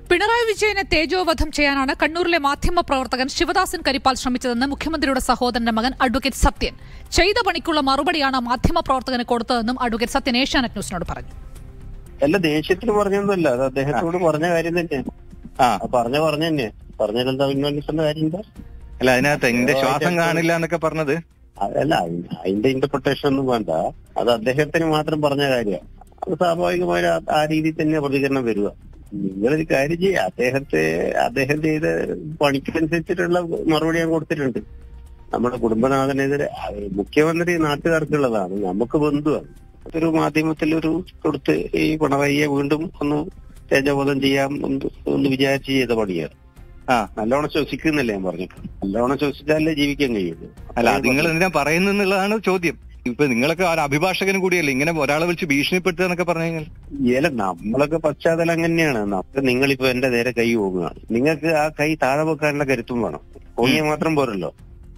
പിണറായി വിജയനെ തേജോവധം ചെയ്യാനാണ് കണ്ണൂരിലെ മാധ്യമ പ്രവർത്തകൻ ശിവദാസൻ കരിപ്പാൽ ശ്രമിച്ചതെന്ന് മുഖ്യമന്ത്രിയുടെ സഹോദരന്റെ മകൻ അഡ്വക്കേറ്റ് സത്യൻ ചെയ്ത പണിക്കുള്ള മറുപടിയാണ് മാധ്യമ പ്രവർത്തകന് കൊടുത്തതെന്നും അഡ്വക്കേറ്റ് സത്യൻ ഏഷ്യാനെറ്റ് ന്യൂസിനോട് പറഞ്ഞു അല്ല ദേഷ്യത്തിന് പറഞ്ഞൊന്നുമല്ല അത് അദ്ദേഹത്തോട് പറഞ്ഞ കാര്യം തന്നെ ആ പറഞ്ഞ പറഞ്ഞ തന്നെ പറഞ്ഞതിലെന്താ പിൻവലിക്കേണ്ട കാര്യം എന്താ അല്ല അതിനകത്ത് എന്റെ ശ്വാസം കാണില്ല എന്നൊക്കെ പറഞ്ഞത് അതല്ല അയി- അതിന്റെ ഇന്റർപ്രിട്ടേഷൻ ഒന്നും വേണ്ട അത് അദ്ദേഹത്തിന് മാത്രം പറഞ്ഞ കാര്യമാണ് അത് സ്വാഭാവികമായ ആ- ആ രീതിയിൽ തന്നെ പ്രതികരണം വരിക നിങ്ങളൊരു കാര്യം ചെയ്യുക അദ്ദേഹത്തെ അദ്ദേഹം ചെയ്ത പണിക്കനുസരിച്ചിട്ടുള്ള മറുപടി ഞാൻ കൊടുത്തിട്ടുണ്ട് നമ്മുടെ കുടുംബനാഥനെതിരെ അത് മുഖ്യമന്ത്രി നാട്ടുകാർക്കുള്ളതാണ് നമുക്ക് ബന്ധുവാണ് ഒരു മാധ്യമത്തിൽ ഒരു കൊടുത്ത് ഈ പിണറായിയെ വീണ്ടും ഒന്ന് തേജബോധം ചെയ്യാം എന്ന് ഒന്ന് വിചാരിച്ച് ചെയ്ത പണിയാണ് ആ നല്ലോണം ശ്വസിക്കുന്നില്ല ഞാൻ പറഞ്ഞു നല്ലോണം ശ്വസിച്ചാലേ ജീവിക്കാൻ കഴിയുള്ളൂ അല്ല അത് നിങ്ങൾ എന്തിനാ പറയുന്നെന്നുള്ളതാണ് ചോദ്യം ഇപ്പൊ നിങ്ങളൊക്കെ ഒരു അഭിഭാഷകനും കൂടിയല്ലേ ഇങ്ങനെ ഒരാളെ വിളിച്ച് ഭീഷണിപ്പെടുത്തുക എന്നൊക്കെ പറഞ്ഞു കഴിഞ്ഞാൽ ഏല നമ്മളൊക്കെ പശ്ചാത്തലം അങ്ങനെയാണ് നമുക്ക് നിങ്ങളിപ്പോ എന്റെ നേരെ കൈ പോകുകയാണ് നിങ്ങൾക്ക് ആ കൈ താഴെ വെക്കാനുള്ള കരുത്തും വേണം ഓങ്ങിയ മാത്രം പോരല്ലോ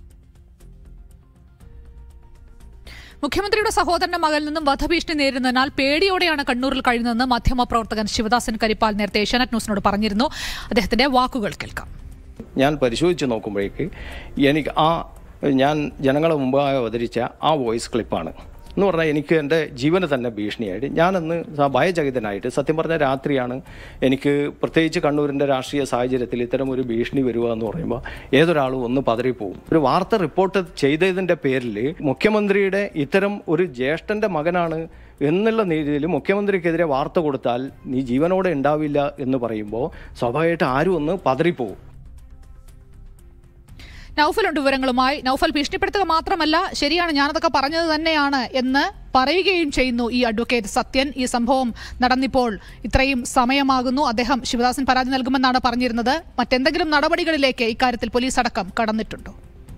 മുഖ്യമന്ത്രിയുടെ സഹോദരന്റെ മകനിൽ നിന്നും വധഭീഷണി നേരിടുന്നതിനാൽ പേടിയോടെയാണ് കണ്ണൂരിൽ കഴിയുന്നതെന്ന് മാധ്യമ പ്രവർത്തകൻ ശിവദാസൻ കരിപ്പാൽ നേരത്തെ ഏഷ്യാനെറ്റ് ന്യൂസിനോട് പറഞ്ഞിരുന്നു അദ്ദേഹത്തിന്റെ വാക്കുകൾ കേൾക്കാം ഞാൻ പരിശോധിച്ച് നോക്കുമ്പോഴേക്ക് എനിക്ക് ആ ഞാൻ ജനങ്ങളെ മുമ്പായി അവതരിച്ച ആ വോയിസ് ക്ലിപ്പാണ് എന്ന് പറഞ്ഞാൽ എനിക്ക് എൻ്റെ ജീവന് തന്നെ ഭീഷണിയായിട്ട് ഞാനന്ന് സ- ഭയചകിതനായിട്ട് സത്യം പറഞ്ഞ രാത്രിയാണ് എനിക്ക് പ്രത്യേകിച്ച് കണ്ണൂരിൻ്റെ രാഷ്ട്രീയ സാഹചര്യത്തിൽ ഇത്തരം ഒരു ഭീഷണി വരിക എന്ന് പറയുമ്പോൾ ഏതൊരാളും ഒന്ന് പതറിപ്പോവും ഒരു വാർത്ത റിപ്പോർട്ട് ചെയ്തതിൻ്റെ പേരിൽ മുഖ്യമന്ത്രിയുടെ ഇത്തരം ഒരു ജ്യേഷ്ഠൻ്റെ മകനാണ് എന്നുള്ള രീതിയിൽ മുഖ്യമന്ത്രിക്കെതിരെ വാർത്ത കൊടുത്താൽ നീ ജീവനോടെ ഉണ്ടാവില്ല എന്ന് പറയുമ്പോൾ സ്വാഭാവികമായിട്ട് ആരും ഒന്ന് പതറിപ്പോവും നൌഫലുണ്ട് വിവരങ്ങളുമായി നൌഫൽ ഭീഷണിപ്പെടുത്തുക മാത്രമല്ല ശരിയാണ് ഞാനതൊക്കെ പറഞ്ഞത് തന്നെയാണ് എന്ന് പറയുകയും ചെയ്യുന്നു ഈ അഡ്വക്കേറ്റ് സത്യൻ ഈ സംഭവം നടന്നിപ്പോൾ ഇത്രയും സമയമാകുന്നു അദ്ദേഹം ശിവദാസൻ പരാതി നൽകുമെന്നാണ് പറഞ്ഞിരുന്നത് മറ്റെന്തെങ്കിലും നടപടികളിലേക്ക് ഇക്കാര്യത്തിൽ പോലീസ് അടക്കം കടന്നിട്ടുണ്ടോ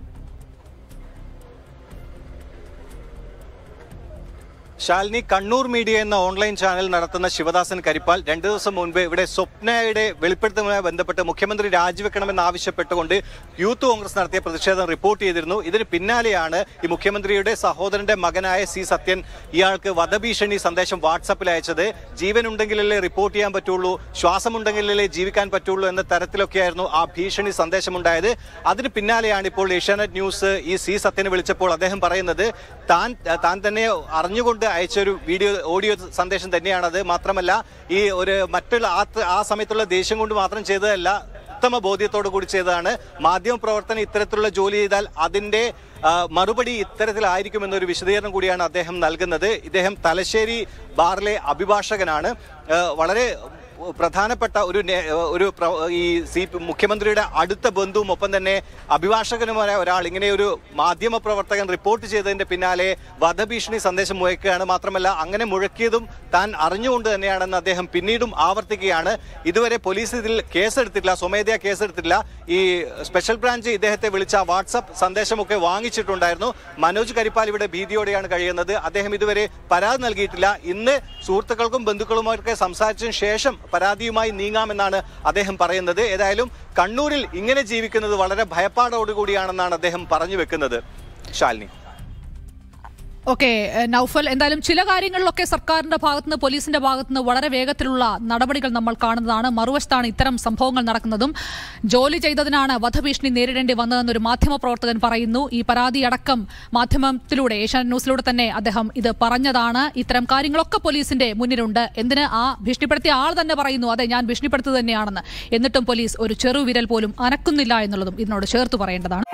ശാലിനി കണ്ണൂർ മീഡിയ എന്ന ഓൺലൈൻ ചാനൽ നടത്തുന്ന ശിവദാസൻ കരിപ്പാൽ രണ്ടു ദിവസം മുൻപ് ഇവിടെ സ്വപ്നയുടെ വെളിപ്പെടുത്തലുമായി ബന്ധപ്പെട്ട് മുഖ്യമന്ത്രി രാജിവെക്കണമെന്ന് ആവശ്യപ്പെട്ടുകൊണ്ട് യൂത്ത് കോൺഗ്രസ് നടത്തിയ പ്രതിഷേധം റിപ്പോർട്ട് ചെയ്തിരുന്നു ഇതിന് പിന്നാലെയാണ് ഈ മുഖ്യമന്ത്രിയുടെ സഹോദരന്റെ മകനായ സി സത്യൻ ഇയാൾക്ക് വധഭീഷണി സന്ദേശം വാട്സപ്പിൽ അയച്ചത് ജീവനുണ്ടെങ്കിലല്ലേ റിപ്പോർട്ട് ചെയ്യാൻ പറ്റുള്ളൂ ശ്വാസമുണ്ടെങ്കിലല്ലേ ജീവിക്കാൻ പറ്റുള്ളൂ എന്ന തരത്തിലൊക്കെയായിരുന്നു ആ ഭീഷണി സന്ദേശമുണ്ടായത് അതിന് പിന്നാലെയാണ് ഇപ്പോൾ ഏഷ്യാനെറ്റ് ന്യൂസ് ഈ സി സത്യനെ വിളിച്ചപ്പോൾ അദ്ദേഹം പറയുന്നത് താൻ താൻ തന്നെ അറിഞ്ഞുകൊണ്ട് അയച്ച ഒരു വീഡിയോ ഓഡിയോ സന്ദേശം തന്നെയാണത് മാത്രമല്ല ഈ ഒരു മറ്റുള്ള ആ ആ സമയത്തുള്ള ദേഷ്യം കൊണ്ട് മാത്രം ചെയ്തതല്ല ഉത്തമ ബോധ്യത്തോടു കൂടി ചെയ്തതാണ് മാധ്യമ പ്രവർത്തനം ഇത്തരത്തിലുള്ള ജോലി ചെയ്താൽ അതിന്റെ ആ, മറുപടി ഇത്തരത്തിലായിരിക്കുമെന്നൊരു വിശദീകരണം കൂടിയാണ് അദ്ദേഹം നൽകുന്നത് ഇദ്ദേഹം തലശ്ശേരി ബാറിലെ അഭിഭാഷകനാണ് ആ, വളരെ പ്രധാനപ്പെട്ട ഒരു നേ- ഒരു പ്ര- ഈ സി മുഖ്യമന്ത്രിയുടെ അടുത്ത ബന്ധുവും ഒപ്പം തന്നെ അഭിഭാഷകനുമായ ഒരാൾ ഇങ്ങനെ ഒരു മാധ്യമ പ്രവർത്തകൻ റിപ്പോർട്ട് ചെയ്തതിന്റെ പിന്നാലെ വധഭീഷണി സന്ദേശം മുഴക്കുകയാണ് മാത്രമല്ല അങ്ങനെ മുഴക്കിയതും താൻ അറിഞ്ഞുകൊണ്ട് തന്നെയാണെന്ന് അദ്ദേഹം പിന്നീടും ആവർത്തിക്കുകയാണ് ഇതുവരെ പോലീസ് ഇതിൽ കേസെടുത്തിട്ടില്ല സ്വമേധയാ കേസെടുത്തിട്ടില്ല ഈ സ്പെഷ്യൽ ബ്രാഞ്ച് ഇദ്ദേഹത്തെ വിളിച്ച വാട്സപ്പ് സന്ദേശമൊക്കെ വാങ്ങിച്ചിട്ടുണ്ടായിരുന്നു മനോജ് കരിപ്പാൽ ഇവിടെ ഭീതിയോടെയാണ് കഴിയുന്നത് അദ്ദേഹം ഇതുവരെ പരാതി നൽകിയിട്ടില്ല ഇന്ന് സുഹൃത്തുക്കൾക്കും ബന്ധുക്കളുമൊക്കെ സംസാരിച്ചതിന് ശേഷം പരാതിയുമായി നീങ്ങാമെന്നാണ് അദ്ദേഹം പറയുന്നത് ഏതായാലും കണ്ണൂരിൽ ഇങ്ങനെ ജീവിക്കുന്നത് വളരെ ഭയപ്പാടോടുകൂടിയാണെന്നാണ് അദ്ദേഹം പറഞ്ഞു വെക്കുന്നത് ശാലിനി ഓക്കെ ഏഹ് നൌഫൽ എന്തായാലും ചില കാര്യങ്ങളിലൊക്കെ സർക്കാരിന്റെ ഭാഗത്തുനിന്ന് പോലീസിന്റെ ഭാഗത്തുനിന്ന് വളരെ വേഗത്തിലുള്ള നടപടികൾ നമ്മൾ കാണുന്നതാണ് മറുവശത്താണ് ഇത്തരം സംഭവങ്ങൾ നടക്കുന്നതും ജോലി ചെയ്തതിനാണ് വധഭീഷണി നേരിടേണ്ടി വന്നതെന്നൊരു മാധ്യമ പ്രവർത്തകൻ പറയുന്നു ഈ പരാതി അടക്കം മാധ്യമത്തിലൂടെ ഏഷ്യാനെറ്റ് ന്യൂസിലൂടെ തന്നെ അദ്ദേഹം ഇത് പറഞ്ഞതാണ് ഇത്തരം കാര്യങ്ങളൊക്കെ പോലീസിന്റെ മുന്നിലുണ്ട് എന്തിന് ആ ഭീഷണിപ്പെടുത്തിയ ആൾ തന്നെ പറയുന്നു അതെ ഞാൻ ഭീഷണിപ്പെടുത്തുന്നത് തന്നെയാണെന്ന് എന്നിട്ടും പോലീസ് ഒരു ചെറുവിരൽ പോലും അനക്കുന്നില്ല എന്നുള്ളതും ഇതിനോട് ചേർത്ത് പറയേണ്ടതാണ്